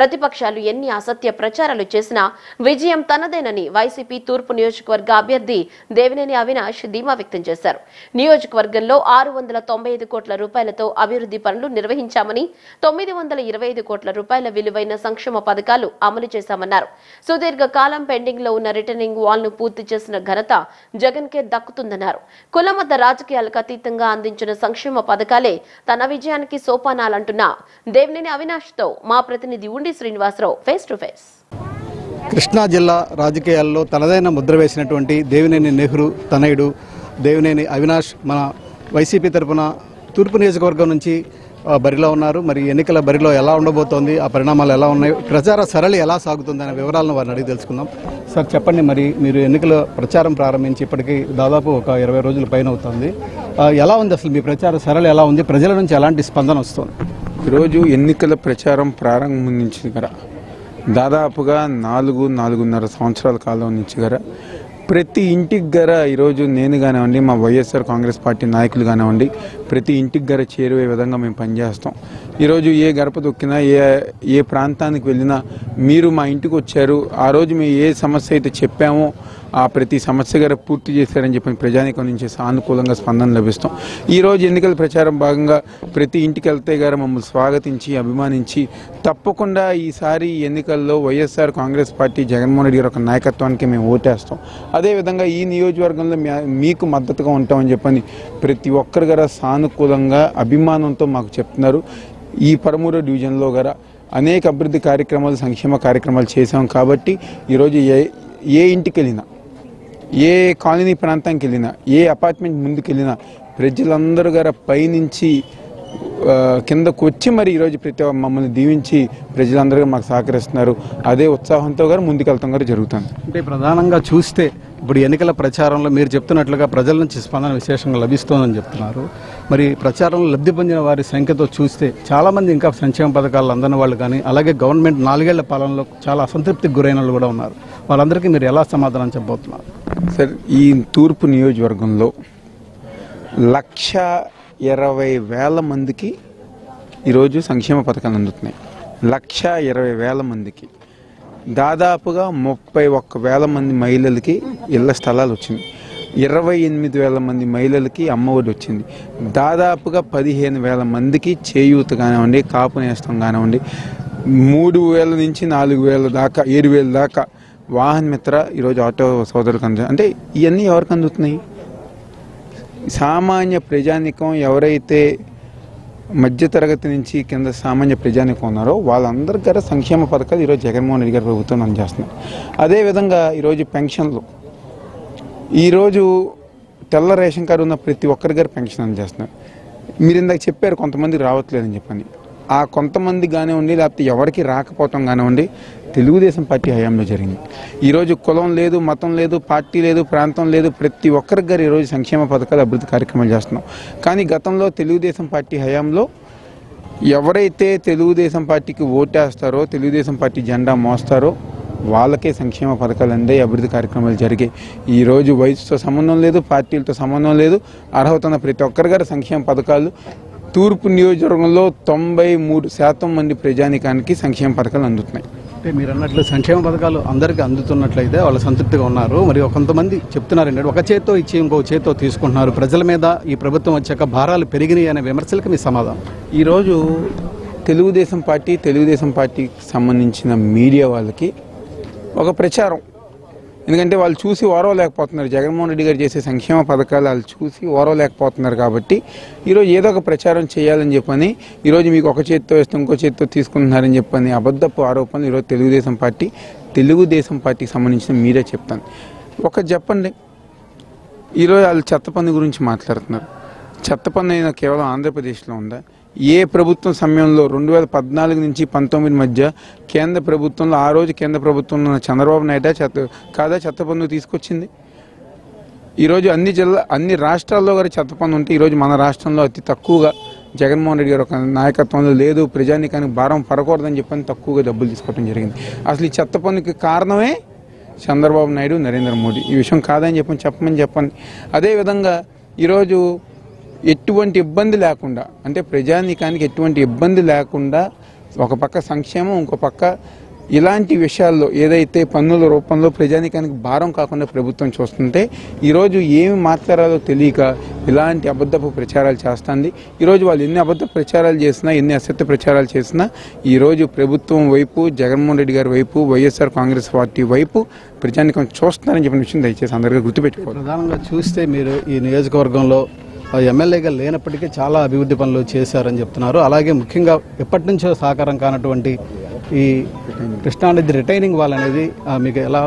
ప్రతిపక్షాలు ఎన్ని అసత్య ప్రచారాలు చేసినా విజయం తనదేనని వైసీపీ తూర్పు నియోజకవర్గ అభ్యర్థి దేవినేని అవినాష్ ధీమా వ్యక్తం చేశారు నియోజకవర్గంలో ఆరు వందల తొంభై ఐదు కోట్ల రూపాయలతో అభివృద్ధి పనులు నిర్వహించామని తొమ్మిది వందల ఇరవై ఐదు కోట్ల రూపాయల విలువైన సంక్షేమ పథకాలు అమలు చేశామన్నారు సుదీర్ఘ కాలం పెండింగ్ లో ఉన్న రిటర్నింగ్ వాల్ ను పూర్తి చేసిన ఘనత జగన్ కే దక్కుతుందన్నారు కులమత రాజకీయాలకు అతీతంగా అందించిన సంక్షేమ పథకాలే తన విజయానికి సోపానాలంటున్న దేవినేని అవినాష్ తో మా ప్రతినిధి Undi Srinivasarao face to face Krishna జిల్లా రాజకీయాల్లో తనదైన ముద్ర వేసినటువంటి దేవినేని నెహ్రూ తనయుడు దేవినేని అవినాష్ మన వైసీపీ తరపున తూర్పు నియోజకవర్గం నుంచి ఆ, బరిలో ఉన్నారు మరి ఎన్నికల బరిలో ఎలా ఉండబోతోంది ఆ పరిణామాలు ఎలా ఉన్నాయి ప్రచార సరళి ఎలా సాగుతుంది అనే వివరాలను వారిని అడిగి తెలుసుకుందాం సార్ చెప్పండి మరి మీరు ఎన్నికల ప్రచారం ప్రారంభించి ఇప్పటికీ దాదాపు ఒక ఇరవై రోజుల పైన అవుతుంది ఆ, ఎలా ఉంది అసలు మీ ప్రచార సరళి ఎలా ఉంది ప్రజల నుంచి ఎలాంటి స్పందన వస్తుంది ఈరోజు ఎన్నికల ప్రచారం ప్రారంభం నుంచి గల దాదాపుగా నాలుగు నాలుగున్నర సంవత్సరాల కాలం నుంచి గల ప్రతి ఇంటికి గర ఈరోజు నేను కానివ్వండి మా వైఎస్ఆర్ కాంగ్రెస్ పార్టీ నాయకులు కానివ్వండి ప్రతి ఇంటికి గర చేరువే విధంగా మేము పనిచేస్తాం ఈరోజు ఏ గడప దొక్కినా ఏ ఏ ప్రాంతానికి వెళ్ళినా మీరు మా ఇంటికి వచ్చారు ఆ రోజు మేము ఏ సమస్య అయితే చెప్పామో ఆ ప్రతి సమస్య గారు పూర్తి చేశారని చెప్పి ప్రజానికం నుంచి సానుకూలంగా స్పందన లభిస్తాం ఈ రోజు ఎన్నికల ప్రచారం భాగంగా ప్రతి ఇంటికి వెళ్తే గారు మమ్మల్ని స్వాగతించి అభిమానించి తప్పకుండా ఈసారి ఈ ఎన్నికల్లో వైఎస్ఆర్ కాంగ్రెస్ పార్టీ జగన్మోహన్ రెడ్డి గారి ఒక నాయకత్వానికి మేము ఓటేస్తాం అదేవిధంగా ఈ నియోజకవర్గంలో మ్యా- మీకు మద్దతుగా ఉంటామని చెప్పని ప్రతి ఒక్కరి గారు సానుకూలంగా అభిమానంతో మాకు చెప్తున్నారు ఈ పరమూరు డివిజన్లో గల అనేక అభివృద్ధి కార్యక్రమాలు సంక్షేమ కార్యక్రమాలు చేశాం కాబట్టి ఈరోజు ఏ ఏ ఇంటికి వెళ్ళినా ఏ కాలనీ ప్రాంతానికి వెళ్ళినా ఏ అపార్ట్మెంట్ ముందుకు వెళ్ళినా ప్రజలందరూ గారు పైనుంచి ఆ, కిందకు వచ్చి మరి ఈరోజు ప్రతి ఒక్క మమ్మల్ని దీవించి ప్రజలందరూ మాకు సహకరిస్తున్నారు అదే ఉత్సాహంతో గారు ముందుకెళ్తాం గారు జరుగుతుంది అంటే ప్రధానంగా చూస్తే ఇప్పుడు ఎన్నికల ప్రచారంలో మీరు చెప్తున్నట్లుగా ప్రజల నుంచి స్పందన విశేషంగా లభిస్తోందని చెప్తున్నారు మరి ప్రచారంలో లబ్ధి పొందిన వారి సంఖ్యతో చూస్తే చాలా మంది ఇంకా సంక్షేమ పథకాలు అందని వాళ్ళు కానీ అలాగే గవర్నమెంట్ నాలుగేళ్ల పాలనలో చాలా అసంతృప్తికి గురైన వాళ్ళు కూడా ఉన్నారు వాళ్ళందరికీ మీరు ఎలా సమాధానం చెప్పబోతున్నారు సార్ ఈ తూర్పు నియోజకవర్గంలో లక్ష ఇరవై వేల మందికి ఈరోజు సంక్షేమ పథకాలు అందుతున్నాయి లక్ష ఇరవై వేల మందికి దాదాపుగా ముప్పై ఒక్క వేల మంది మహిళలకి ఇళ్ల స్థలాలు వచ్చింది ఇరవై ఎనిమిది వేల మంది మహిళలకి అమ్మఒడి వచ్చింది దాదాపుగా పదిహేను వేల మందికి చేయూత కానివ్వండి కాపు నేస్తం కానివ్వండి మూడు వేల నుంచి నాలుగు వేల దాకా ఏడు వేల దాకా వాహన మిత్ర ఈరోజు ఆటో సోదరులకు అందు అంటే ఇవన్నీ ఎవరికి అందుతున్నాయి సామాన్య ప్రజానికం ఎవరైతే మధ్యతరగతి నుంచి కింద సామాన్య ప్రజానికం ఉన్నారో వాళ్ళందరి గారు సంక్షేమ పథకాలు ఈరోజు జగన్మోహన్ రెడ్డి గారి ప్రభుత్వం అందజేస్తున్నారు అదేవిధంగా ఈరోజు పెన్షన్లు ఈరోజు తెల్ల రేషన్ కార్డు ఉన్న ప్రతి ఒక్కరి గారు పెన్షన్ అందజేస్తున్నారు మీరు ఇందాక చెప్పారు కొంతమంది రావట్లేదని చెప్పని ఆ కొంతమంది కానివ్వండి లేకపోతే ఎవరికి రాకపోవటం కానివ్వండి తెలుగుదేశం పార్టీ హయాంలో జరిగింది ఈరోజు కులం లేదు మతం లేదు పార్టీ లేదు ప్రాంతం లేదు ప్రతి ఒక్కరికి గారు ఈరోజు సంక్షేమ పథకాలు అభివృద్ధి కార్యక్రమాలు చేస్తున్నాం కానీ గతంలో తెలుగుదేశం పార్టీ హయాంలో ఎవరైతే తెలుగుదేశం పార్టీకి ఓటేస్తారో తెలుగుదేశం పార్టీ జెండా మోస్తారో వాళ్ళకే సంక్షేమ పథకాలు అందే అభివృద్ధి కార్యక్రమాలు జరిగాయి ఈరోజు వయసుతో సంబంధం లేదు పార్టీలతో సంబంధం లేదు అర్హత ఉన్న ప్రతి ఒక్కరి గారు సంక్షేమ పథకాలు తూర్పు నియోజకవర్గంలో తొంభై మూడు శాతం మంది ప్రజానికానికి సంక్షేమ పథకాలు అందుతున్నాయి అంటే మీరు అన్నట్లు సంక్షేమ పథకాలు అందరికీ అందుతున్నట్లయితే వాళ్ళు సంతృప్తిగా ఉన్నారు మరి కొంతమంది చెప్తున్నారు ఏంటంటే ఒక చేత్తో ఇచ్చి ఇంకో చేత్తో తీసుకుంటున్నారు ప్రజల మీద ఈ ప్రభుత్వం వచ్చాక భారాలు పెరిగినాయి అనే విమర్శలకు మీ సమాధానం ఈరోజు తెలుగుదేశం పార్టీ తెలుగుదేశం పార్టీకి సంబంధించిన మీడియా వాళ్ళకి ఒక ప్రచారం ఎందుకంటే వాళ్ళు చూసి ఓరవలేకపోతున్నారు జగన్మోహన్ రెడ్డి గారు చేసే సంక్షేమ పథకాలు వాళ్ళు చూసి ఓరవలేకపోతున్నారు కాబట్టి ఈరోజు ఏదో ఒక ప్రచారం చేయాలని చెప్పని ఈరోజు మీకు ఒక చేతితో వేస్తే ఇంకో చేతితో తీసుకుంటున్నారని చెప్పని అబద్ధపు ఆరోపణలు ఈరోజు తెలుగుదేశం పార్టీ తెలుగుదేశం పార్టీకి సంబంధించిన మీరే చెప్తాను ఒక చెప్పండి ఈరోజు వాళ్ళు చెత్త పన్ను గురించి మాట్లాడుతున్నారు చెత్త పన్ను అయినా కేవలం ఆంధ్రప్రదేశ్లో ఉందా ఏ ప్రభుత్వం సమయంలో రెండు వేల పద్నాలుగు నుంచి పంతొమ్మిది మధ్య కేంద్ర ప్రభుత్వంలో ఆ రోజు కేంద్ర ప్రభుత్వంలో ఉన్న చంద్రబాబు నాయుడు చెత్త కాదా చెత్త పన్ను తీసుకొచ్చింది ఈరోజు అన్ని జిల్లా అన్ని రాష్ట్రాల్లో గారి చెత్త పన్ను ఉంటే ఈరోజు మన రాష్ట్రంలో అతి తక్కువగా జగన్మోహన్ రెడ్డి గారు ఒక నాయకత్వంలో లేదు ప్రజానికానికి భారం పడకూడదని చెప్పని తక్కువగా డబ్బులు తీసుకోవడం జరిగింది అసలు ఈ చెత్త పన్నుకి కారణమే చంద్రబాబు నాయుడు నరేంద్ర మోడీ ఈ విషయం కాదని చెప్పని చెప్పమని చెప్పండి అదేవిధంగా ఈరోజు ఎటువంటి ఇబ్బంది లేకుండా అంటే ప్రజానీకానికి ఎటువంటి ఇబ్బంది లేకుండా ఒక పక్క సంక్షేమం ఇంకో పక్క ఇలాంటి విషయాల్లో ఏదైతే పన్నుల రూపంలో ప్రజానికానికి భారం కాకుండా ప్రభుత్వం చూస్తుంటే ఈరోజు ఏమి మాట్లాడాలో తెలియక ఇలాంటి అబద్ధపు ప్రచారాలు చేస్తుంది ఈరోజు వాళ్ళు ఎన్ని అబద్ధ ప్రచారాలు చేసినా ఎన్ని అసత్య ప్రచారాలు చేసినా ఈరోజు ప్రభుత్వం వైపు జగన్మోహన్ రెడ్డి గారి వైపు వైఎస్ఆర్ కాంగ్రెస్ పార్టీ వైపు ప్రజానికం చూస్తున్నారని చెప్పిన విషయం దయచేసి అందరికీ గుర్తుపెట్టుకోవాలి ప్రధానంగా చూస్తే మీరు ఈ నియోజకవర్గంలో ఆ, ఎమ్మెల్యేగా లేనప్పటికీ చాలా అభివృద్ధి పనులు చేశారని చెప్తున్నారు అలాగే ముఖ్యంగా ఎప్పటి నుంచో సహకారం కానటువంటి ఈ కృష్ణానది రిటైనింగ్ వాల్ అనేది ఆ, మీకు ఎలా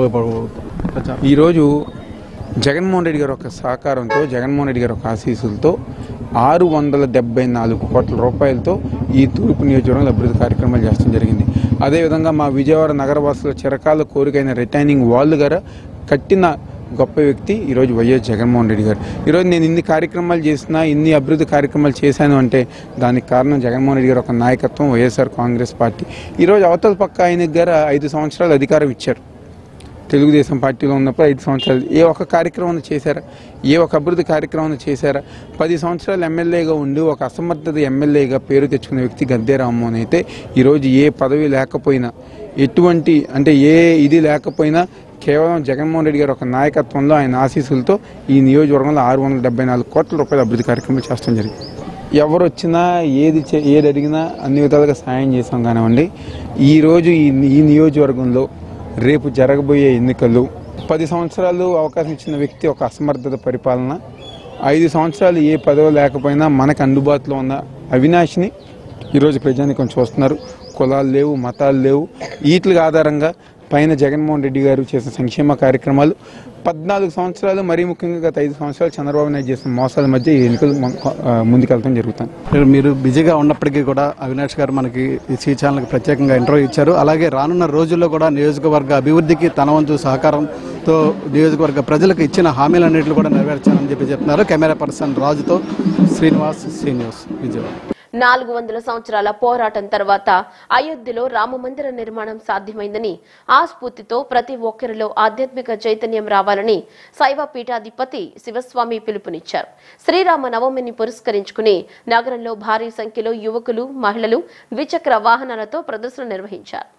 ఉపయోగపడు ఈరోజు జగన్మోహన్ రెడ్డి గారి యొక్క సహకారంతో జగన్మోహన్ రెడ్డి గారి యొక్క ఆశీస్సులతో ఆరు వందల డెబ్బై నాలుగు కోట్ల రూపాయలతో ఈ తూర్పు నియోజకవర్గంలో అభివృద్ధి కార్యక్రమాలు చేస్తడం జరిగింది అదేవిధంగా మా విజయవాడ నగరవాసుల చిరకాల కోరికైన రిటైనింగ్ వాల్ గారు కట్టిన గొప్ప వ్యక్తి ఈరోజు వైఎస్ జగన్మోహన్ రెడ్డి గారు ఈరోజు నేను ఇన్ని కార్యక్రమాలు చేసినా ఇన్ని అభివృద్ధి కార్యక్రమాలు చేశాను అంటే దానికి కారణం జగన్మోహన్ రెడ్డి గారి ఒక నాయకత్వం వైఎస్ఆర్ కాంగ్రెస్ పార్టీ ఈరోజు అవతల పక్క ఆయన గారు ఐదు సంవత్సరాలు అధికారం ఇచ్చారు తెలుగుదేశం పార్టీలో ఉన్నప్పుడు ఐదు సంవత్సరాలు ఏ ఒక్క కార్యక్రమం చేశారా ఏ ఒక్క అభివృద్ధి కార్యక్రమం చేశారా పది సంవత్సరాలు ఎమ్మెల్యేగా ఉండి ఒక అసమర్థత ఎమ్మెల్యేగా పేరు తెచ్చుకున్న వ్యక్తి గద్దే రామ్మోహన్ అయితే ఈరోజు ఏ పదవి లేకపోయినా ఎటువంటి అంటే ఏ ఇది లేకపోయినా కేవలం జగన్మోహన్ రెడ్డి గారి ఒక నాయకత్వంలో ఆయన ఆశీస్సులతో ఈ నియోజకవర్గంలో ఆరు వందల డెబ్బై నాలుగు కోట్ల రూపాయల అభివృద్ధి కార్యక్రమాలు చేస్తాం జరిగింది ఎవరు వచ్చినా ఏది చే- ఏది అడిగినా అన్ని విధాలుగా సాయం చేసాం కానివ్వండి ఈరోజు ఈ ఈ నియోజకవర్గంలో రేపు జరగబోయే ఎన్నికలు పది సంవత్సరాలు అవకాశం ఇచ్చిన వ్యక్తి ఒక అసమర్థత పరిపాలన ఐదు సంవత్సరాలు ఏ పదవి లేకపోయినా మనకు అందుబాటులో ఉన్న అవినాష్ని ఈరోజు ప్రజానికం చూస్తున్నారు కులాలు లేవు మతాలు లేవు వీటి ఆధారంగా పైన జగన్మోహన్ రెడ్డి గారు చేసిన సంక్షేమ కార్యక్రమాలు పద్నాలుగు సంవత్సరాలు మరీ ముఖ్యంగా గత ఐదు సంవత్సరాలు చంద్రబాబు నాయుడు చేసిన మోసాల మధ్య ఈ ఎన్నికలు మన- ఆ, ముందుకెళ్తాం జరుగుతుంది మీరు- మీరు బిజీగా ఉన్నప్పటికీ కూడా అవినాష్ గారు మనకి ఈ సీ ఛానల్కి ప్రత్యేకంగా ఇంటర్వ్యూ ఇచ్చారు అలాగే రానున్న రోజుల్లో కూడా నియోజకవర్గ అభివృద్ధికి తన వంతు సహకారంతో నియోజకవర్గ ప్రజలకు ఇచ్చిన హామీలన్నింటినీ కూడా నెరవేర్చాలని చెప్పి చెప్తున్నారు కెమెరా పర్సన్ రాజుతో శ్రీనివాస్ సీ న్యూస్ విజయవాడ నాలుగు వందల సంవత్సరాల పోరాటం తర్వాత అయోధ్యలో రామ మందిర నిర్మాణం సాధ్యమైందని ఆ స్ఫూర్తితో ప్రతి ఒక్కరిలో ఆధ్యాత్మిక చైతన్యం రావాలని శైవ పీఠాధిపతి శివస్వామి పిలుపునిచ్చారు శ్రీరామ నవమిని పురస్కరించుకుని నగరంలో భారీ సంఖ్యలో యువకులు మహిళలు ద్విచక్ర వాహనాలతో ప్రదర్శన నిర్వహించారు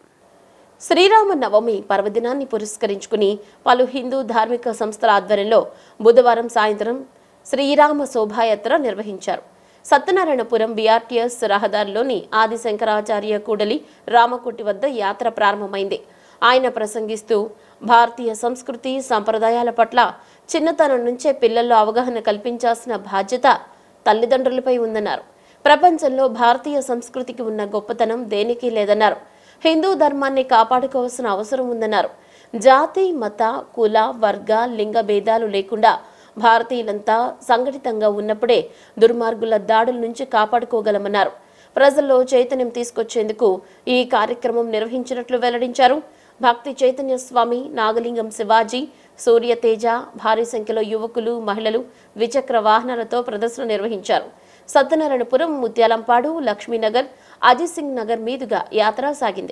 శ్రీరామ నవమి పర్వదినాన్ని పురస్కరించుకుని పలు హిందూ ధార్మిక సంస్థల ఆధ్వర్యంలో బుధవారం సాయంత్రం శ్రీరామ శోభాయాత్ర నిర్వహించారు సత్యనారాయణపురం బీఆర్టీఎస్ రహదారిలోని ఆది శంకరాచార్య కూడలి రామకుట్టి వద్ద యాత్ర ప్రారంభమైంది ఆయన ప్రసంగిస్తూ భారతీయ సంస్కృతి సంప్రదాయాల పట్ల చిన్నతనం నుంచే పిల్లల్లో అవగాహన కల్పించాల్సిన బాధ్యత తల్లిదండ్రులపై ఉందన్నారు ప్రపంచంలో భారతీయ సంస్కృతికి ఉన్న గొప్పతనం దేనికి లేదన్నారు హిందూ ధర్మాన్ని కాపాడుకోవాల్సిన అవసరం ఉందన్నారు జాతి మత కుల వర్గ లింగ భేదాలు లేకుండా భారతీయులంతా సంఘటితంగా ఉన్నప్పుడే దుర్మార్గుల దాడుల నుంచి కాపాడుకోగలమన్నారు ప్రజల్లో చైతన్యం తీసుకొచ్చేందుకు ఈ కార్యక్రమం నిర్వహించినట్లు వెల్లడించారు భక్తి చైతన్య స్వామి నాగలింగం శివాజీ సూర్య తేజ భారీ సంఖ్యలో యువకులు మహిళలు ద్విచక్ర వాహనాలతో ప్రదర్శన నిర్వహించారు సత్యనారాయణపురం ముత్యాలంపాడు లక్ష్మీనగర్ అజిత్ సింగ్ నగర్ మీదుగా యాత్ర సాగింది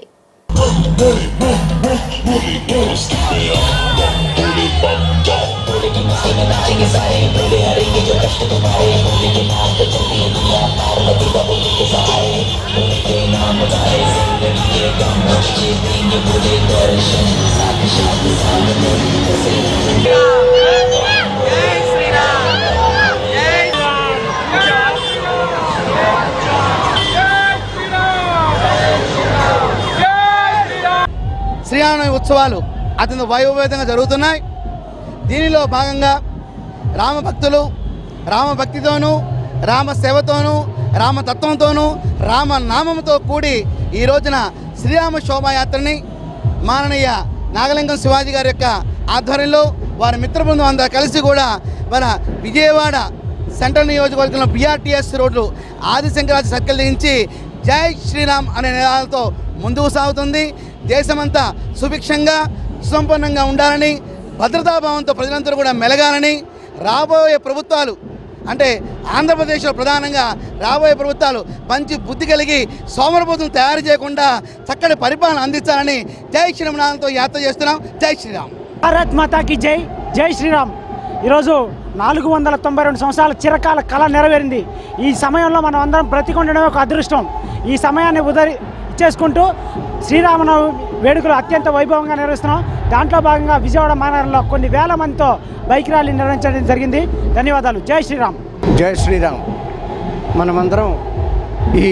శ్రీరామనవమి ఉత్సవాలు అత్యంత వైభవేతంగా జరుగుతున్నాయి దీనిలో భాగంగా రామభక్తులు రామభక్తితోనూ రామ సేవతోనూ రామతత్వంతోనూ రామనామంతో కూడి ఈ రోజున శ్రీరామ శోభాయాత్రని మాననీయ నాగలింగం శివాజీ గారి యొక్క ఆధ్వర్యంలో వారి మిత్ర బృందం అంతా కలిసి కూడా మన విజయవాడ సెంట్రల్ నియోజకవర్గంలో బీఆర్టీఎస్ రోడ్లు ఆదిశంకరాజు సర్కిల్ నుంచి జై శ్రీరామ్ అనే నినాదాలతో ముందుకు సాగుతుంది దేశమంతా సుభిక్షంగా సుసంపన్నంగా ఉండాలని భద్రతాభావంతో ప్రజలందరూ కూడా మెలగాలని రాబోయే ప్రభుత్వాలు అంటే ఆంధ్రప్రదేశ్లో ప్రధానంగా రాబోయే ప్రభుత్వాలు మంచి బుద్ధి కలిగి సోమరబోధం తయారు చేయకుండా చక్కటి పరిపాలన అందించాలని జై శ్రీరామ్ నామంతో యాత్ర చేస్తున్నాం జై శ్రీరామ్ భారత్ మాతాకి జై జై శ్రీరామ్ ఈరోజు నాలుగు వందల తొంభై రెండు సంవత్సరాల చిరకాల కళ నెరవేరింది ఈ సమయంలో మనం అందరం బ్రతికొండడం ఒక అదృష్టం ఈ సమయాన్ని ఉదరి చేసుకుంటూ శ్రీరామనవమి వేడుకలు అత్యంత వైభవంగా నిర్వహిస్తున్నాం దాంట్లో భాగంగా విజయవాడ మహానగరంలో కొన్ని వేల మందితో బైక్ ర్యాలీ నిర్వహించడం జరిగింది ధన్యవాదాలు జై శ్రీరామ్ జై శ్రీరామ్ మనమందరం ఈ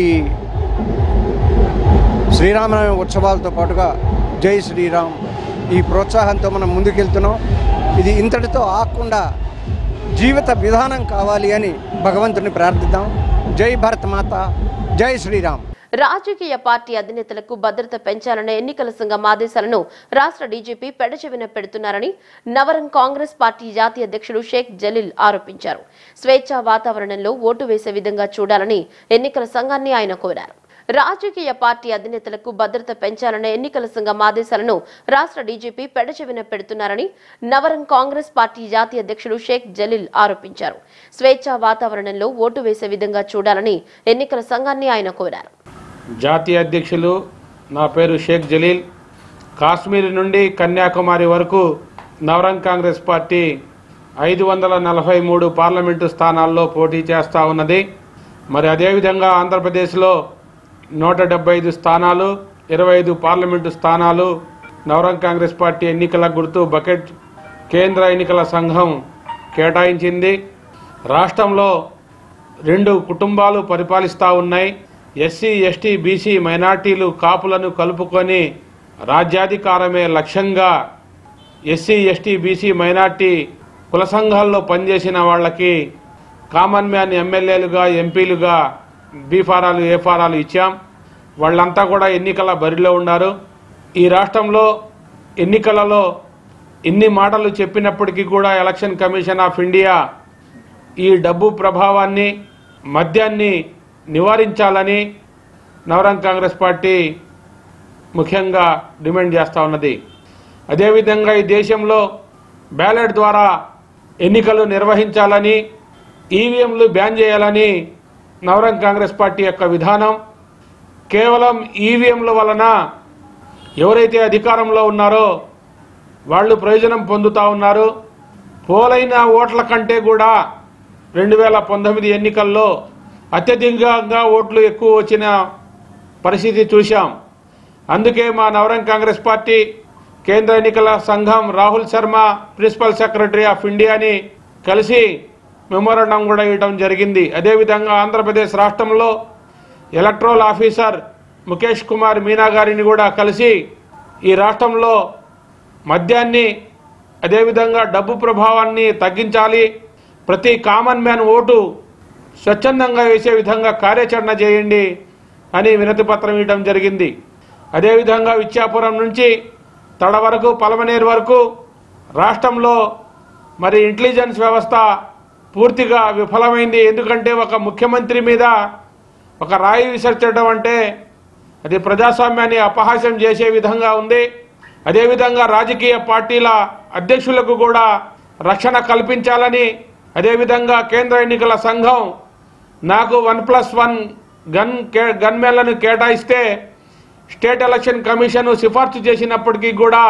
శ్రీరామనవమి ఉత్సవాలతో పాటుగా జై శ్రీరామ్ ఈ ప్రోత్సాహంతో మనం ముందుకెళ్తున్నాం ఇది ఇంతటితో ఆగకుండా జీవిత విధానం కావాలి అని భగవంతుని ప్రార్థిద్దాం జై భరత్ మాత జై శ్రీరామ్ రాజకీయ పార్టీ అధినేతలకు భద్రత పెంచాలన్న ఎన్నికల సంఘం ఆదేశాలను రాష్ట్ర డీజీపీ పెడచెవిన పెడుతున్నారని నవరం కాంగ్రెస్ పార్టీ జాతీయ అధ్యక్షుడు షేక్ జలీల్ ఆరోపించారు స్వేచ్ఛా వాతావరణంలో ఓటు వేసే విధంగా చూడాలని ఎన్నికల సంఘాన్ని ఆయన కోరారు రాజకీయ పార్టీ అధినేతలకు భద్రత పెంచాలన్న ఎన్నికల సంఘం ఆదేశాలను రాష్ట్ర డీజీపీ పెడచెవిన పెడుతున్నారని నవరం కాంగ్రెస్ పార్టీ జాతీయ అధ్యక్షుడు షేక్ జలీల్ ఆరోపించారు స్వేచ్ఛా వాతావరణంలో ఓటు వేసే విధంగా చూడాలని ఎన్నికల సంఘాన్ని ఆయన కోరారు జాతీయ అధ్యక్షులు నా పేరు షేక్ జలీల్ కాశ్మీర్ నుండి కన్యాకుమారి వరకు నవరం కాంగ్రెస్ పార్టీ ఐదు వందల నలభై మూడు పార్లమెంటు స్థానాల్లో పోటీ చేస్తూ ఉన్నది మరి అదేవిధంగా ఆంధ్రప్రదేశ్లో నూట డెబ్బై ఐదు స్థానాలు ఇరవై ఐదు పార్లమెంటు స్థానాలు నవరం కాంగ్రెస్ పార్టీ ఎన్నికల గుర్తు బకెట్ కేంద్ర ఎన్నికల సంఘం కేటాయించింది రాష్ట్రంలో రెండు కుటుంబాలు పరిపాలిస్తూ ఉన్నాయి ఎస్సీ ఎస్టీ బీసీ మైనార్టీలు కాపులను కలుపుకొని రాజ్యాధికారమే లక్ష్యంగా ఎస్సీ ఎస్టీ బీసీ మైనార్టీ కుల సంఘాల్లో పనిచేసిన వాళ్ళకి కామన్ మ్యాన్ ఎమ్మెల్యేలుగా ఎంపీలుగా బీ ఫారాలు ఏ ఫారాలు ఇచ్చాం వాళ్ళంతా కూడా ఎన్నికల బరిలో ఉన్నారు ఈ రాష్ట్రంలో ఎన్నికలలో ఇన్ని మాటలు చెప్పినప్పటికీ కూడా ఎలక్షన్ కమిషన్ ఆఫ్ ఇండియా ఈ డబ్బు ప్రభావాన్ని మద్యాన్ని నివారించాలని నవరం కాంగ్రెస్ పార్టీ ముఖ్యంగా డిమాండ్ చేస్తూ ఉన్నది అదేవిధంగా ఈ దేశంలో బ్యాలెట్ ద్వారా ఎన్నికలు నిర్వహించాలని ఈవీఎంలు బ్యాన్ చేయాలని నవరం కాంగ్రెస్ పార్టీ యొక్క విధానం కేవలం ఈవీఎంల వలన ఎవరైతే అధికారంలో ఉన్నారో వాళ్ళు ప్రయోజనం పొందుతా ఉన్నారు పోలైన ఓట్ల కంటే కూడా రెండు వేల పంతొమ్మిది ఎన్నికల్లో అత్యధికంగా ఓట్లు ఎక్కువ వచ్చిన పరిస్థితి చూశాం అందుకే మా నవరం కాంగ్రెస్ పార్టీ కేంద్ర ఎన్నికల సంఘం Rahul Sharma principal secretary of ఇండియాని కలిసి మెమోరండం కూడా ఇవ్వడం జరిగింది అదేవిధంగా ఆంధ్రప్రదేశ్ రాష్ట్రంలో ఎలక్ట్రల్ ఆఫీసర్ ముఖేష్ కుమార్ మీనా గారిని కూడా కలిసి ఈ రాష్ట్రంలో మద్యాన్ని అదేవిధంగా డబ్బు ప్రభావాన్ని తగ్గించాలి ప్రతి కామన్ మ్యాన్ ఓటు స్వచ్ఛందంగా వేసే విధంగా కార్యాచరణ చేయండి అని వినతి పత్రం ఇవ్వడం జరిగింది అదేవిధంగా విచ్చాపురం నుంచి తడ వరకు పలమనేరు వరకు రాష్ట్రంలో మరి ఇంటెలిజెన్స్ వ్యవస్థ పూర్తిగా విఫలమైంది ఎందుకంటే ఒక ముఖ్యమంత్రి మీద ఒక రాయి విసర్చడం అంటే అది ప్రజాస్వామ్యాన్ని అపహాస్యం చేసే విధంగా ఉంది అదేవిధంగా రాజకీయ పార్టీల అధ్యక్షులకు కూడా రక్షణ కల్పించాలని అదేవిధంగా కేంద్ర ఎన్నికల సంఘం నాకు వన్ ప్లస్ వన్ గన్ కే గన్మెన్లను కేటాయిస్తే స్టేట్ ఎలక్షన్ కమిషన్ సిఫార్సు చేసినప్పటికీ కూడా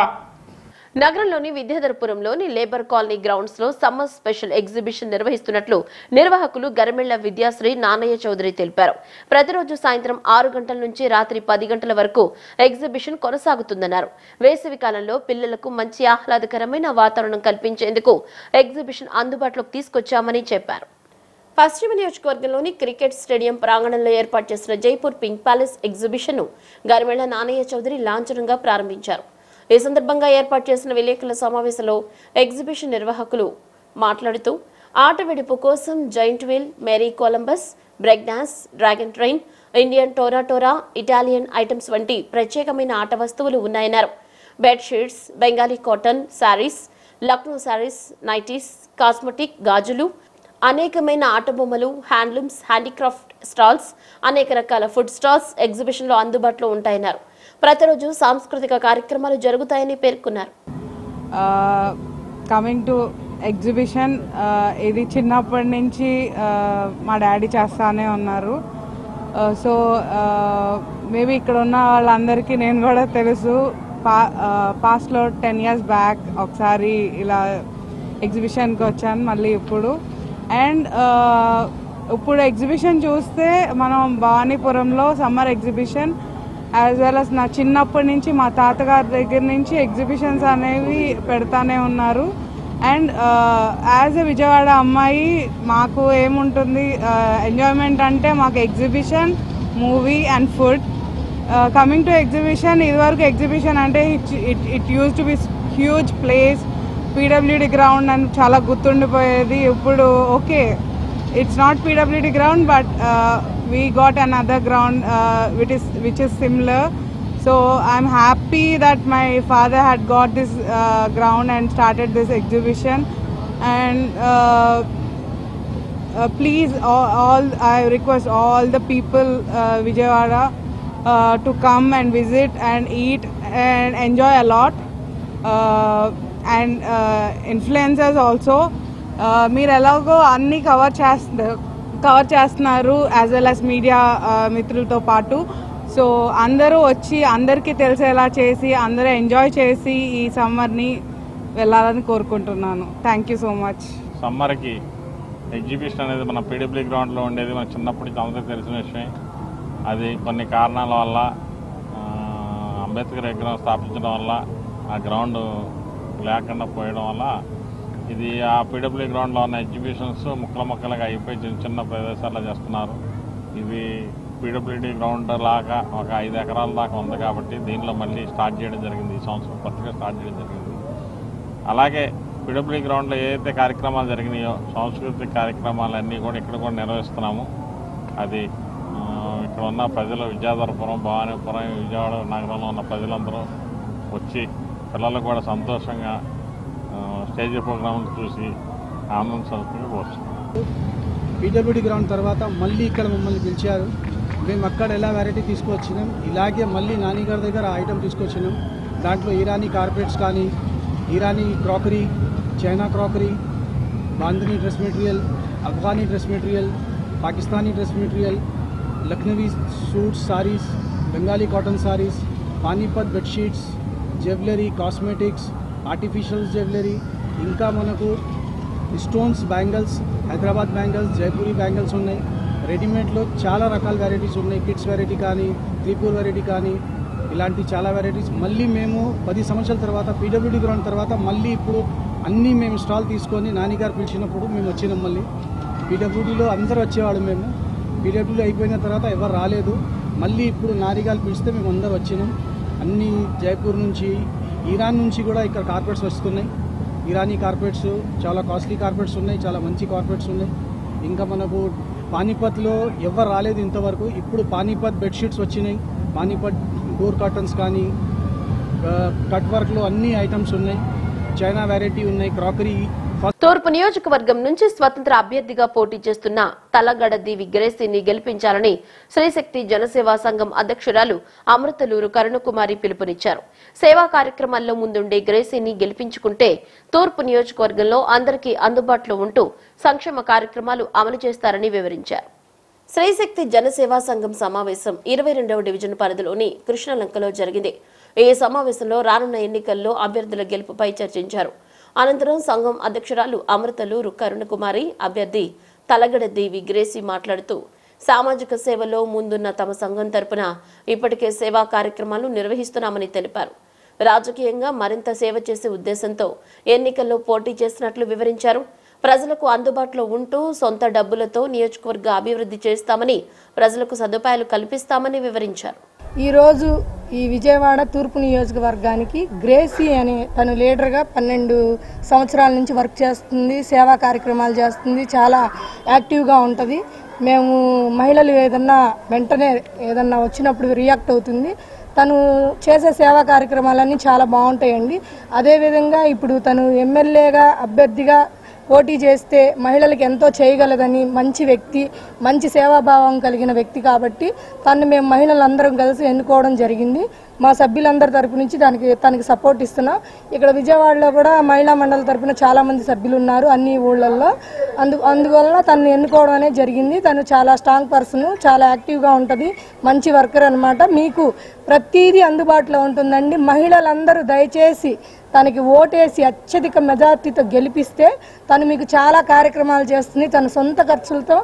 నగరంలోని విద్యాధరపురంలోని లేబర్ కాలనీ గ్రౌండ్స్ లో సమ్మర్ స్పెషల్ ఎగ్జిబిషన్ నిర్వహిస్తున్నట్లు నిర్వాహకులు గరమెళ్ల విద్యాశ్రీ నానయ్య చౌదరి తెలిపారు ప్రతిరోజు సాయంత్రం ఆరు గంటల నుంచి రాత్రి పది గంటల వరకు ఎగ్జిబిషన్ కొనసాగుతుందన్నారు వేసవి కాలంలో పిల్లలకు మంచి ఆహ్లాదకరమైన వాతావరణం కల్పించేందుకు ఎగ్జిబిషన్ అందుబాటులోకి తీసుకొచ్చామని చెప్పారు పశ్చిమ నియోజకవర్గంలోని క్రికెట్ స్టేడియం ప్రాంగణంలో ఏర్పాటు చేసిన జైపూర్ పింక్ ప్యాలెస్ ఎగ్జిబిషన్ ను గరిమెళ్ల నానయ్య చౌదరి లాంఛనంగా ప్రారంభించారు ఈ సందర్భంగా ఏర్పాటు చేసిన విలేకరుల సమావేశంలో ఎగ్జిబిషన్ నిర్వాహకులు మాట్లాడుతూ ఆట వెడుపు కోసం giant wheel merry Columbus break dance dragon train Indian Tora Tora Italian items వంటి ప్రత్యేకమైన ఆట వస్తువులు ఉన్నాయన్నారు bedsheets Bengali cotton saris Lucknow saris nighties cosmetic గాజులు అనేకమైన ఆట బొమ్మలు హ్యాండ్లూమ్స్ హ్యాండీక్రాఫ్ట్ స్టాల్స్ అనేక రకాల ఫుడ్ స్టాల్స్ ఎగ్జిబిషన్లో అందుబాటులో ఉంటాయన్నారు ప్రతిరోజు సాంస్కృతిక కార్యక్రమాలు జరుగుతాయని పేర్కొన్నారు కమింగ్ టు ఎగ్జిబిషన్ ఇది చిన్నప్పటి నుంచి uh, మా డాడీ చేస్తానే ఉన్నారు సో మేబీ ఇక్కడ ఉన్న వాళ్ళందరికీ నేను కూడా తెలుసు పా పాస్ట్లో టెన్ ఇయర్స్ బ్యాక్ ఒకసారి ఇలా ఎగ్జిబిషన్కి వచ్చాను మళ్ళీ ఇప్పుడు అండ్ ఇప్పుడు ఎగ్జిబిషన్ చూస్తే మనం భవానీపురంలో summer exhibition as well as నా చిన్నప్పటి నుంచి మా తాతగారి దగ్గర నుంచి ఎగ్జిబిషన్స్ అనేవి పెడతానే ఉన్నారు అండ్ యాజ్ ఎ విజయవాడ అమ్మాయి మాకు ఏముంటుంది ఎంజాయ్మెంట్ అంటే మాకు exhibition movie and food coming to exhibition ఇదివరకు ఎగ్జిబిషన్ అంటే it it use to be huge place PWD ground అని చాలా గుర్తుండిపోయేది ఇప్పుడు okay it's not PWD ground but we got an other ground with is which is similar so I'm happy that my father had got this ground and started this exhibition and uh, please all, all i request all the people uh, vijayawada uh, to come and visit and eat and enjoy a lot uh, and uh, influencers also uh, మీరు ఎలాగో అన్ని cover చేస్తున్నారు cover చేస్తున్నారు as well as media మిత్రులతో పాటు so అందరూ వచ్చి అందరికీ తెలిసేలా చేసి అందరూ ఎంజాయ్ చేసి ఈ సమ్మర్ని వెళ్ళాలని కోరుకుంటున్నాను థ్యాంక్ యూ సో మచ్ సమ్మర్కి ఎగ్జిబిషన్ అనేది మన పీడబ్ల్యూ గ్రౌండ్లో ఉండేది మన చిన్నప్పటి నుంచి అందరికీ తెలిసిన విషయం అది కొన్ని కారణాల వల్ల ఆ, అంబేద్కర్ విగ్రహం స్థాపించడం వల్ల ఆ గ్రౌండ్ లేకుండా పోయడం వల్ల ఇది ఆ పీడబ్ల్యూ గ్రౌండ్లో ఉన్న ఎగ్జిబిషన్స్ ముక్కల ముక్కలుగా అయిపోయి చిన్న చిన్న ప్రదేశాల్లో చేస్తున్నారు ఇది పీడబ్ల్యూడీ గ్రౌండ్ లాగా ఒక ఐదు ఎకరాల దాకా ఉంది కాబట్టి దీనిలో మళ్ళీ స్టార్ట్ చేయడం జరిగింది ఈ సంవత్సరం కొత్తగా స్టార్ట్ చేయడం జరిగింది అలాగే పిడబ్ల్యూ గ్రౌండ్లో ఏదైతే కార్యక్రమాలు జరిగినాయో సాంస్కృతిక కార్యక్రమాలన్నీ కూడా ఇక్కడ కూడా నిర్వహిస్తున్నాము అది ఆ, ఇక్కడ ఉన్న ప్రజలు విద్యాధరపురం భవానీపురం విజయవాడ నగరంలో ఉన్న ప్రజలందరూ వచ్చి పిల్లలు కూడా సంతోషంగా ఆ, స్టేజ్ ప్రోగ్రాంలు చూసి ఆనందించాల్సిందిగా కోరుతున్నాం పీడబ్ల్యూడి గ్రౌండ్ తర్వాత మళ్ళీ ఇక్కడ మమ్మల్ని పిలిచారు మేము అక్కడ ఎలా వెరైటీ తీసుకొచ్చినాం ఇలాగే మళ్ళీ నానిగారి దగ్గర ఐటమ్ తీసుకొచ్చినాం దాంట్లో ఇరానీ కార్పెట్స్ కానీ Irani crockery China crockery bandhani dress material Afghani dress material Pakistani dress material Lucknowi suits saris Bengali cotton saris Panipat bedsheets jewellery cosmetics artificial jewellery ఇంకా మనకు stones bangles Hyderabad bangles Jaipuri bangles ఉన్నాయి రెడీమేడ్లో చాలా రకాల వెరైటీస్ ఉన్నాయి కిడ్స్ వెరైటీ కానీ త్రిపూర్ వెరైటీ కానీ ఇలాంటి చాలా వెరైటీస్ మళ్ళీ మేము పది సంవత్సరాల తర్వాత పీడబ్ల్యూడీ గ్రౌండ్ తర్వాత మళ్ళీ ఇప్పుడు అన్నీ మేము స్టాల్ తీసుకొని నానిగారు పిలిచినప్పుడు మేము వచ్చినాం మళ్ళీ పీడబ్ల్యూడీలో అందరూ వచ్చేవాడు మేము పీడబ్ల్యూడీ అయిపోయిన తర్వాత ఎవరు రాలేదు మళ్ళీ ఇప్పుడు నానిగారు పిలిస్తే మేము అందరూ వచ్చినాం అన్ని జైపూర్ నుంచి ఇరాన్ నుంచి కూడా ఇక్కడ కార్పెట్స్ వస్తున్నాయి ఇరానీ కార్పెట్స్ చాలా కాస్ట్లీ కార్పెట్స్ ఉన్నాయి చాలా మంచి కార్పెట్స్ ఉన్నాయి ఇంకా మనకు పానీపత్లో ఎవరు రాలేదు ఇంతవరకు ఇప్పుడు పానీపత్ బెడ్షీట్స్ వచ్చినాయి పానీపత్ డోర్ కర్టన్స్ కానీ ఆ, కట్ వర్క్లో అన్ని ఐటమ్స్ ఉన్నాయి చైనా వెరైటీ ఉన్నాయి క్రాకరీ తూర్పు నియోజకవర్గం నుంచి స్వతంత్ర అభ్యర్థిగా పోటీ చేస్తున్న తలగడ దివి గ్రేసీని గెలిపించాలని శ్రీశక్తి జనసేవా సంఘం అధ్యక్షురాలు అమృతలూరు కరుణకుమారి పిలుపునిచ్చారు సేవా కార్యక్రమాల్లో ముందుండే గ్రేసీని గెలిపించుకుంటే తూర్పు నియోజకవర్గంలో అందరికీ అందుబాటులో ఉంటూ సంక్షేమ కార్యక్రమాలు అమలు చేస్తారని వివరించారు శ్రీశక్తి జనసేవా సంఘం సమావేశం ఇరవై రెండవ డివిజన్ పరిధిలోని కృష్ణలంకలో జరిగింది ఈ సమావేశంలో రానున్న ఎన్నికల్లో అభ్యర్థుల గెలుపుపై చర్చించారు అనంతరం సంఘం అధ్యక్షురాలు అమృతలూరు కరుణకుమారి అభ్యర్థి తలగడ దేవి గ్రేసి మాట్లాడుతూ సామాజిక సేవలో ముందున్న తమ సంఘం తరపున ఇప్పటికే సేవా కార్యక్రమాలు నిర్వహిస్తున్నామని తెలిపారు రాజకీయంగా మరింత సేవ చేసే ఉద్దేశంతో ఎన్నికల్లో పోటీ చేసినట్లు వివరించారు ప్రజలకు అందుబాటులో ఉంటూ సొంత డబ్బులతో నియోజకవర్గ అభివృద్ధి చేస్తామని ప్రజలకు సదుపాయాలు కల్పిస్తామని వివరించారు ఈరోజు ఈ విజయవాడ తూర్పు నియోజకవర్గానికి గ్రేసీ అనే తను లీడర్గా పన్నెండు సంవత్సరాల నుంచి వర్క్ చేస్తుంది సేవా కార్యక్రమాలు చేస్తుంది చాలా యాక్టివ్గా ఉంటుంది మేము మహిళలు ఏదన్నా వెంటనే ఏదన్నా వచ్చినప్పుడు రియాక్ట్ అవుతుంది తను చేసే సేవా కార్యక్రమాలన్నీ చాలా బాగుంటాయండి అదేవిధంగా ఇప్పుడు తను ఎమ్మెల్యేగా అభ్యర్థిగా పోటీ చేస్తే మహిళలకు ఎంతో చేయగలదని మంచి వ్యక్తి మంచి సేవాభావం కలిగిన వ్యక్తి కాబట్టి తను మేము మహిళలందరం కలిసి ఎన్నుకోవడం జరిగింది మా సభ్యులందరి తరపు నుంచి దానికి తనకి సపోర్ట్ ఇస్తున్నాం ఇక్కడ విజయవాడలో కూడా మహిళా మండలి తరపున చాలా మంది సభ్యులు ఉన్నారు అన్ని ఊళ్ళల్లో అందు అందువలన తను ఎన్నుకోవడం అనేది జరిగింది తను చాలా స్ట్రాంగ్ పర్సన్ చాలా యాక్టివ్గా ఉంటుంది మంచి వర్కర్ అనమాట మీకు ప్రతిదీ అందుబాటులో ఉంటుందండి మహిళలందరూ దయచేసి తనకి ఓటేసి అత్యధిక మెజార్టీతో గెలిపిస్తే తను మీకు చాలా కార్యక్రమాలు చేస్తుంది తన సొంత ఖర్చులతో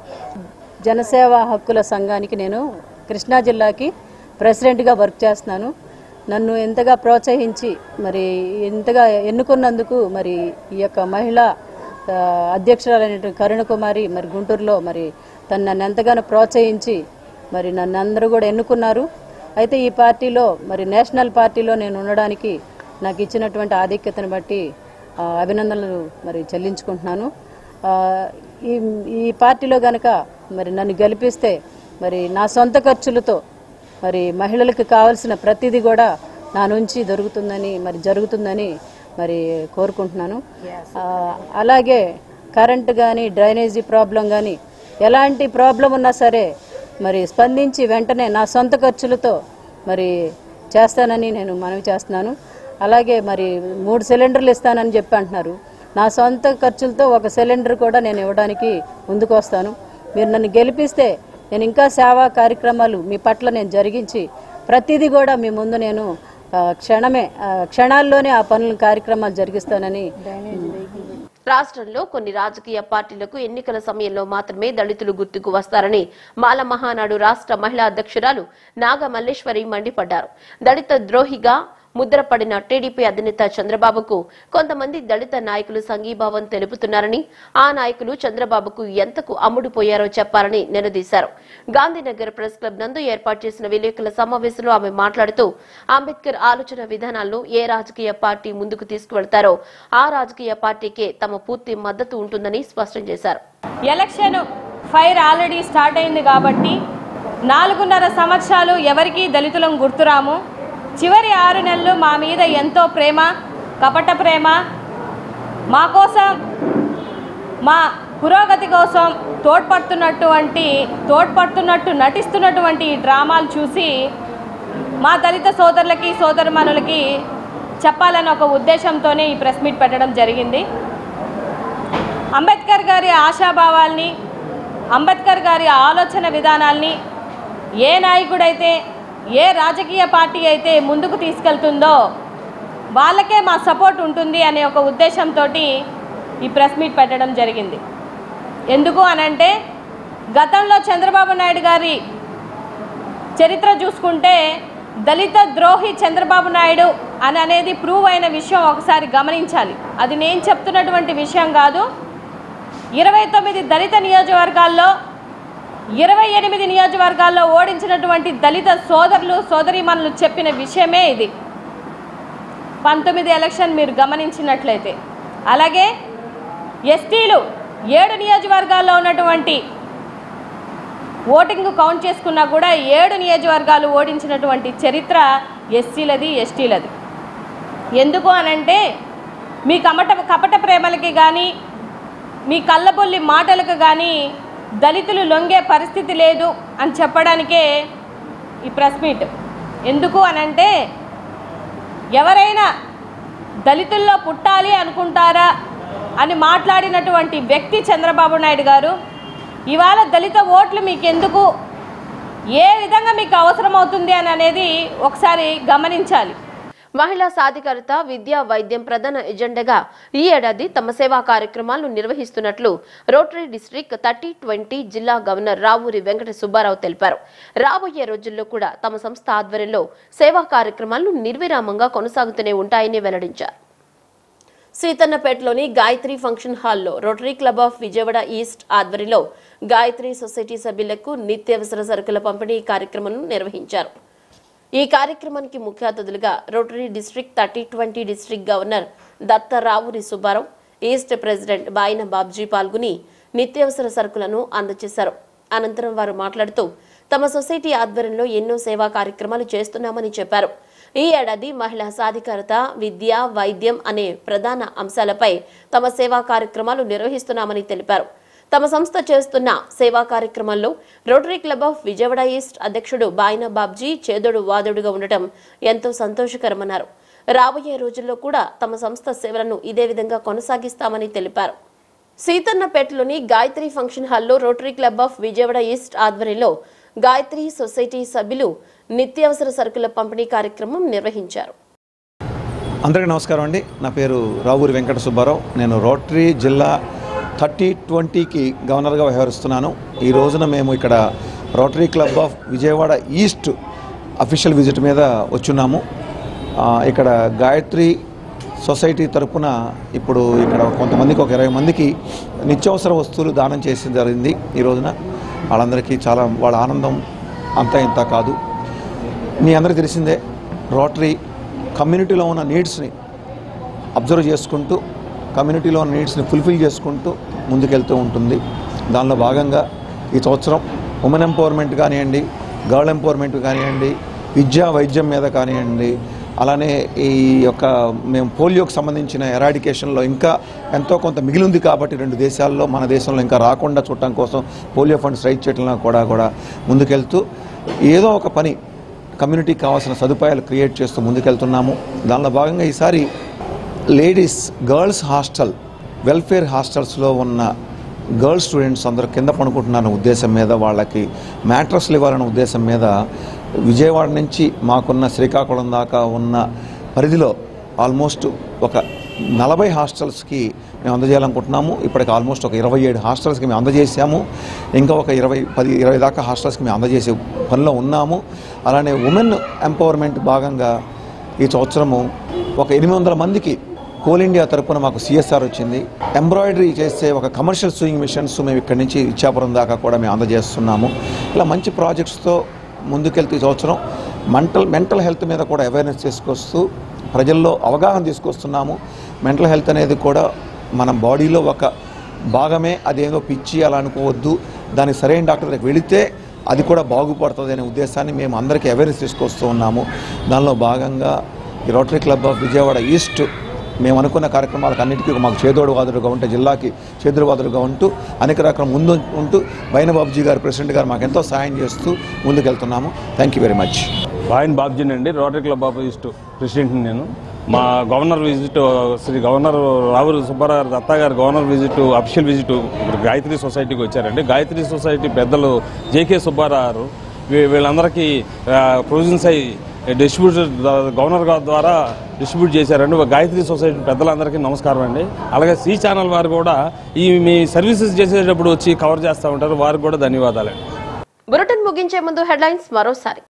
జనసేవ హక్కుల సంఘానికి నేను కృష్ణా జిల్లాకి ప్రెసిడెంట్గా వర్క్ చేస్తున్నాను నన్ను ఎంతగా ప్రోత్సహించి మరి ఎంతగా ఎన్నుకున్నందుకు మరి ఈ యొక్క మహిళా ఆ, అధ్యక్షురాలైనటువంటి కరుణ కుమారి మరి గుంటూరులో మరి తను నన్ను ఎంతగానో ప్రోత్సహించి మరి నన్ను అందరూ కూడా ఎన్నుకున్నారు అయితే ఈ పార్టీలో మరి నేషనల్ పార్టీలో నేను ఉండడానికి నాకు ఇచ్చినటువంటి ఆధిక్యతను బట్టి ఆ, అభినందనలు మరి చెల్లించుకుంటున్నాను ఆ, ఈ ఈ పార్టీలో గనక మరి నన్ను గెలిపిస్తే మరి నా సొంత ఖర్చులతో మరి మహిళలకు కావాల్సిన ప్రతిదీ కూడా నా నుంచి దొరుకుతుందని మరి జరుగుతుందని మరి కోరుకుంటున్నాను ఆ, అలాగే కరెంటు కానీ డ్రైనేజీ ప్రాబ్లం కానీ ఎలాంటి ప్రాబ్లం ఉన్నా సరే మరి స్పందించి వెంటనే నా సొంత ఖర్చులతో మరి చేస్తానని నేను మనవి చేస్తున్నాను అలాగే మరి మూడు సిలిండర్లు ఇస్తానని చెప్పి అంటున్నారు నా సొంత ఖర్చులతో ఒక సిలిండర్ కూడా నేను ఇవ్వడానికి ముందుకు వస్తాను మీరు నన్ను గెలిపిస్తే నేను ఇంకా సేవా కార్యక్రమాలు మీ పట్ల నేను జరిగించి ప్రతిదీ కూడా మీ ముందు నేను ఆ, క్షణమే ఆ, క్షణాల్లోనే ఆ పనులు కార్యక్రమాలు జరిగిస్తానని రాష్ట్రంలో కొన్ని రాజకీయ పార్టీలకు ఎన్నికల సమయంలో మాత్రమే దళితులు గుర్తుకు వస్తారని మాల మహానాడు రాష్ట్ర మహిళా అధ్యక్షురాలు నాగ మల్లేశ్వరి మండిపడ్డారు దళిత ద్రోహిగా ముద్రపడిన టీడీపీ అధినేత చంద్రబాబుకు కొంతమంది దళిత నాయకులు సంఘీభావం తెలుపుతున్నారని ఆ నాయకులు చంద్రబాబుకు ఎంతకు అమ్ముడుపోయారో చెప్పాలని నిలదీశారు గాంధీనగర్ ప్రెస్ క్లబ్ నందు ఏర్పాటు చేసిన విలేకరుల సమావేశంలో ఆమె మాట్లాడుతూ అంబేద్కర్ ఆలోచన విధానాలను ఏ రాజకీయ పార్టీ ముందుకు తీసుకువెళ్తారో ఆ రాజకీయ పార్టీకే తమ పూర్తి మద్దతు ఉంటుందని స్పష్టం చేశారు ఎలక్షన్ ఫైర్ ఆల్రెడీ స్టార్ట్ అయింది కాబట్టి నాలుగున్నర సంవత్సరాలు ఎవరికీ దళితులం గుర్తురాము చివరి ఆరు నెలలు మా మీద ఎంతో ప్రేమ కపట ప్రేమ మా కోసం మా పురోగతి కోసం తోడ్పడుతున్నటువంటి తోడ్పడుతున్నట్టు నటిస్తున్నటువంటి ఈ డ్రామాలు చూసి మా దళిత సోదరులకి సోదరుమణులకి చెప్పాలని ఒక ఉద్దేశంతోనే ఈ ప్రెస్ మీట్ పెట్టడం జరిగింది అంబేద్కర్ గారి ఆశాభావాల్ని అంబేద్కర్ గారి ఆలోచన విధానాల్ని ఏ నాయకుడైతే ఏ రాజకీయ పార్టీ అయితే ముందుకు తీసుకెళ్తుందో వాళ్ళకే మా సపోర్ట్ ఉంటుంది అనే ఒక ఉద్దేశంతో ఈ ప్రెస్ మీట్ పెట్టడం జరిగింది ఎందుకు అనంటే గతంలో చంద్రబాబు నాయుడు గారి చరిత్ర చూసుకుంటే దళిత ద్రోహి చంద్రబాబు నాయుడు అని అనేది ప్రూవ్ అయిన విషయం ఒకసారి గమనించాలి అది నేను చెప్తున్నటువంటి విషయం కాదు ఇరవై తొమ్మిది దళిత నియోజకవర్గాల్లో ఇరవై ఎనిమిది నియోజకవర్గాల్లో ఓడించినటువంటి దళిత సోదరులు సోదరీమణులు చెప్పిన విషయమే ఇది పంతొమ్మిది ఎలక్షన్ మీరు గమనించినట్లయితే అలాగే ఎస్టీలు ఏడు నియోజకవర్గాల్లో ఉన్నటువంటి ఓటింగ్ కౌంట్ చేసుకున్నా కూడా ఏడు నియోజకవర్గాలు ఓడించినటువంటి చరిత్ర ఎస్సీలది ఎస్టీలది ఎందుకు అనంటే మీ కమట కపట ప్రేమలకి కానీ మీ కళ్ళబొల్లి మాటలకు కానీ దళితులు లొంగే పరిస్థితి లేదు అని చెప్పడానికే ఈ ప్రెస్ మీట్ ఎందుకు అనంటే ఎవరైనా దళితుల్లో పుట్టాలి అనుకుంటారా అని మాట్లాడినటువంటి వ్యక్తి చంద్రబాబు నాయుడు గారు ఇవాళ దళిత ఓట్లు మీకు ఎందుకు ఏ విధంగా మీకు అవసరం అవుతుంది అని అనేది ఒకసారి గమనించాలి మహిళా సాధికారత విద్యా వైద్యం ప్రధాన ఎజెండాగా ఈ ఏడాది తమ సేవా కార్యక్రమాలను నిర్వహిస్తున్నట్లు రోటరీ డిస్ట్రిక్ట్ థర్టీ ట్వంటీ జిల్లా గవర్నర్ రావూరి వెంకట సుబ్బారావు తెలిపారు రాబోయే రోజుల్లో కూడా తమ సంస్థ ఆధ్వర్యంలో సేవా కార్యక్రమాలు నిర్విరామంగా కొనసాగుతూనే ఉంటాయని వెల్లడించారు సీతన్నపేటలోని గాయత్రి ఫంక్షన్ హాల్లో Rotary club of Vijayawada east ఆధ్వర్యంలో గాయత్రి సొసైటీ సభ్యులకు నిత్యావసర సరుకుల పంపిణీ కార్యక్రమం నిర్వహించారు ఈ కార్యక్రమానికి ముఖ్య అతిథులుగా Rotary district thirty twenty district governor Datta Ravuri Subbarao east president Bayina Babji పాల్గొని నిత్యావసర సరుకులను అందజేశారు అనంతరం వారు మాట్లాడుతూ తమ సొసైటీ ఆధ్వర్యంలో ఎన్నో సేవా కార్యక్రమాలు చేస్తున్నామని చెప్పారు ఈ ఏడాది మహిళా సాధికారత విద్య వైద్యం అనే ప్రధాన అంశాలపై తమ సేవా కార్యక్రమాలు నిర్వహిస్తున్నామని తెలిపారు తమ సంస్థ చేస్తున్న సేవా కార్యక్రమాల్లో Rotary club of Vijayawada east అధ్యక్షుడు బాయిన బాబ్జీ చేదోడు వాదోడుగా ఉండటం ఎంతో సంతోషకరమన్నారు రాబోయే రోజుల్లో కూడా తమ సంస్థ సేవలను ఇదే విధంగా కొనసాగిస్తామని తెలిపారు సీతన్నపేటలోని గాయత్రి ఫంక్షన్ హాల్లో Rotary club of Vijayawada east ఆధ్వర్యంలో గాయత్రి సొసైటీ సభ్యులు నిత్యావసర సరుకుల పంపిణీ కార్యక్రమం నిర్వహించారు అందరికీ నమస్కారం అండి నా పేరు రావూరి వెంకట సుబ్బారావు నేను రోటరీ జిల్లా థర్టీ ట్వంటీకి గవర్నర్గా వ్యవహరిస్తున్నాను ఈ రోజున మేము ఇక్కడ Rotary club of Vijayawada east official visit మీద వచ్చున్నాము ఆ, ఇక్కడ గాయత్రి సొసైటీ తరపున ఇప్పుడు ఇక్కడ కొంతమందికి ఒక ఇరవై మందికి నిత్యావసర వస్తువులు దానం చేసి జరిగింది ఈ రోజున వాళ్ళందరికీ చాలా వాళ్ళ ఆనందం అంతా ఇంత కాదు మీ అందరికీ తెలిసిందే రోటరీ కమ్యూనిటీలో ఉన్న నీడ్స్ని అబ్జర్వ్ చేసుకుంటూ కమ్యూనిటీలో ఉన్న నీడ్స్ని ఫుల్ఫిల్ చేసుకుంటూ ముందుకెళ్తూ ఉంటుంది దానిలో భాగంగా ఈ సంవత్సరం ఉమెన్ ఎంపవర్మెంట్ కానివ్వండి గర్ల్ ఎంపవర్మెంట్ కానివ్వండి విద్యా వైద్యం మీద కానివ్వండి అలానే ఈ యొక్క మేము పోలియోకి సంబంధించిన ఎరాడికేషన్లో ఇంకా ఎంతో కొంత మిగిలి ఉంది కాబట్టి రెండు దేశాల్లో మన దేశంలో ఇంకా రాకుండా చూడటం కోసం పోలియో ఫండ్స్ రైట్ చేయడంలో కూడా కూడా ముందుకెళ్తూ ఏదో ఒక పని కమ్యూనిటీకి కావాల్సిన సదుపాయాలు క్రియేట్ చేస్తూ ముందుకెళ్తున్నాము దానిలో భాగంగా ఈసారి లేడీస్ గర్ల్స్ హాస్టల్ వెల్ఫేర్ హాస్టల్స్లో ఉన్న గర్ల్స్ స్టూడెంట్స్ అందరూ కింద పడుకుంటున్న ఉద్దేశం మీద వాళ్ళకి మ్యాట్రస్లు ఇవ్వాలనే ఉద్దేశం మీద విజయవాడ నుంచి మాకున్న శ్రీకాకుళం దాకా ఉన్న పరిధిలో ఆల్మోస్ట్ ఒక నలభై హాస్టల్స్కి మేము అందజేయాలనుకుంటున్నాము ఇప్పటికి ఆల్మోస్ట్ ఒక ఇరవై ఏడు హాస్టల్స్కి మేము అందజేసాము ఇంకా ఒక ఇరవై పది ఇరవై దాకా హాస్టల్స్కి మేము అందజేసే పనిలో ఉన్నాము అలానే ఉమెన్ ఎంపవర్మెంట్ భాగంగా ఈ సంవత్సరము ఒక ఎనిమిది వందల మందికి కోల్ ఇండియా తరపున మాకు సిఎస్ఆర్ వచ్చింది ఎంబ్రాయిడరీ చేసే ఒక కమర్షియల్ సూయింగ్ మిషన్స్ మేము ఇక్కడి నుంచి ఇచ్చాపురం దాకా కూడా మేము అందజేస్తున్నాము ఇలా మంచి ప్రాజెక్ట్స్తో ముందుకెళ్తూ ఈ సంవత్సరం మెంటల్ మెంటల్ హెల్త్ మీద కూడా అవేర్నెస్ తీసుకొస్తూ ప్రజల్లో అవగాహన తీసుకొస్తున్నాము మెంటల్ హెల్త్ అనేది కూడా మన బాడీలో ఒక భాగమే అదేదో పిచ్చి అలా అనుకోవద్దు దానికి సరైన డాక్టర్ దగ్గరికి వెళితే అది కూడా బాగుపడుతుంది అనే ఉద్దేశాన్ని మేము అందరికీ అవేర్నెస్ తీసుకొస్తూ ఉన్నాము దానిలో భాగంగా ఈ Rotary club of Vijayawada east మేము అనుకున్న కార్యక్రమాలకు అన్నిటికీ మాకు చేదోడు వాదుడుగా ఉంటే జిల్లాకి చేదుడు వాదుడుగా ఉంటూ అనేక రకాల ముందు ఉంటూ బైనబాబుజీ గారు ప్రెసిడెంట్ గారు మాకు ఎంతో సాయం చేస్తూ ముందుకెళ్తున్నాము thank you very much Bayin బాబ్జీన్ అండి రోటరీ క్లబ్ ఆఫ్ ఈస్ట్ ప్రెసిడెంట్ని నేను మా governor visit Shri governor Ravula Subbarao Datta గారు గవర్నర్ విజిట్ అఫీషియల్ విజిట్ ఇప్పుడు గాయత్రి సొసైటీకి వచ్చారండి గాయత్రి సొసైటీ పెద్దలు జేకే సుబ్బారావు వీ- వీళ్ళందరికీ ప్రొవిజన్స్ అయ్యి డిస్ట్రిబ్యూట్ గవర్నర్ గారి ద్వారా డిస్ట్రిబ్యూట్ చేశారండి గాయత్రి సొసైటీ పెద్దలందరికీ నమస్కారం అండి అలాగే సి ఛానల్ వారు కూడా ఈ మీ సర్వీసెస్ చేసేటప్పుడు వచ్చి కవర్ చేస్తూ ఉంటారు వారికి కూడా ధన్యవాదాలండి బులెటిన్ ముగించే ముందు హెడ్లైన్స్ మరోసారి